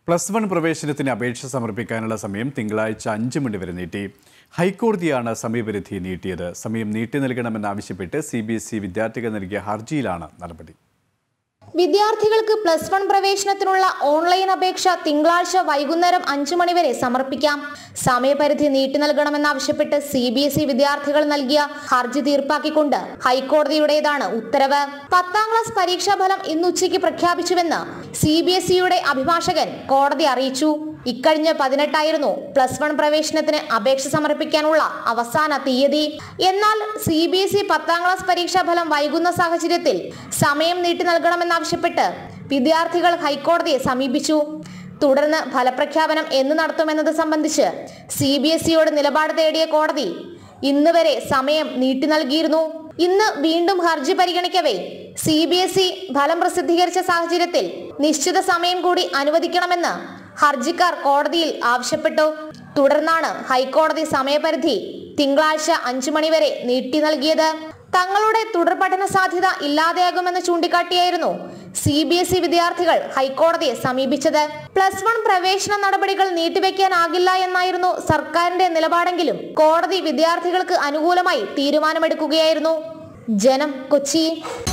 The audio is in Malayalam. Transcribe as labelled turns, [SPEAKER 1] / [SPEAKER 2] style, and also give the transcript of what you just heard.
[SPEAKER 1] പ്ലസ് വൺ പ്രവേശനത്തിന് അപേക്ഷ സമർപ്പിക്കാനുള്ള സമയം തിങ്കളാഴ്ച അഞ്ച് മണി വരെ നീട്ടി ഹൈക്കോടതിയാണ് സമയപരിധി നീട്ടിയത് സമയം നീട്ടി നൽകണമെന്നാവശ്യപ്പെട്ട് സി ബി എസ് ഇ വിദ്യാർത്ഥികൾ നൽകിയ ഹർജിയിലാണ് നടപടി
[SPEAKER 2] വിദ്യാർത്ഥികൾക്ക് പ്ലസ് വൺ പ്രവേശനത്തിനുള്ള ഓൺലൈൻ അപേക്ഷ തിങ്കളാഴ്ച വൈകുന്നേരം അഞ്ചു മണിവരെ സമർപ്പിക്കാം സമയപരിധി നീട്ടി നൽകണമെന്നാവശ്യപ്പെട്ട് സി ബി എസ് ഇ വിദ്യാർത്ഥികൾ നൽകിയ ഹർജി തീർപ്പാക്കിക്കൊണ്ട് ഹൈക്കോടതിയുടേതാണ് ഉത്തരവ് പത്താം ക്ലാസ് പരീക്ഷാഫലം ഇന്ന് ഉച്ചയ്ക്ക് പ്രഖ്യാപിച്ചുവെന്ന് സി ബി എസ് ഇയുടെ അഭിഭാഷകൻ കോടതി അറിയിച്ചു ഇക്കഴിഞ്ഞ പതിനെട്ടായിരുന്നു പ്ലസ് വൺ പ്രവേശനത്തിന് അപേക്ഷ സമർപ്പിക്കാനുള്ള അവസാന തീയതി എന്നാൽ സി ബി എസ് ഇ പത്താം ക്ലാസ് പരീക്ഷാഫലം വൈകുന്ന സാഹചര്യത്തിൽ സമയം നീട്ടി നൽകണമെന്നാവശ്യപ്പെട്ട് വിദ്യാർത്ഥികൾ ഹൈക്കോടതിയെ സമീപിച്ചു തുടർന്ന് ഫലപ്രഖ്യാപനം എന്ന് നടത്തുമെന്നത് സംബന്ധിച്ച് സി ബി എസ് ഇയോട് നിലപാട് തേടിയ കോടതി ഇന്ന് വരെ സമയം നീട്ടി നൽകിയിരുന്നു ഇന്ന് വീണ്ടും ഹർജി പരിഗണിക്കവേ സി ബി എസ് ഇ ഫലം പ്രസിദ്ധീകരിച്ച സാഹചര്യത്തിൽ നിശ്ചിത സമയം കൂടി അനുവദിക്കണമെന്ന് ഹർജിക്കാർ കോടതിയിൽ ആവശ്യപ്പെട്ടു തുടർന്നാണ് ഹൈക്കോടതി സമയപരിധി തിങ്കളാഴ്ച അഞ്ചു മണിവരെ നീട്ടി നൽകിയത് തങ്ങളുടെ തുടർ പഠന സാധ്യത ഇല്ലാതെയാകുമെന്ന് ചൂണ്ടിക്കാട്ടിയായിരുന്നു സി ബി എസ് ഇ വിദ്യാർത്ഥികൾ ഹൈക്കോടതിയെ സമീപിച്ചത് പ്ലസ് വൺ പ്രവേശന നടപടികൾ നീട്ടിവെക്കാനാകില്ല എന്നായിരുന്നു സർക്കാരിന്റെ നിലപാടെങ്കിലും കോടതി വിദ്യാർത്ഥികൾക്ക് അനുകൂലമായി തീരുമാനമെടുക്കുകയായിരുന്നു ജനം കൊച്ചി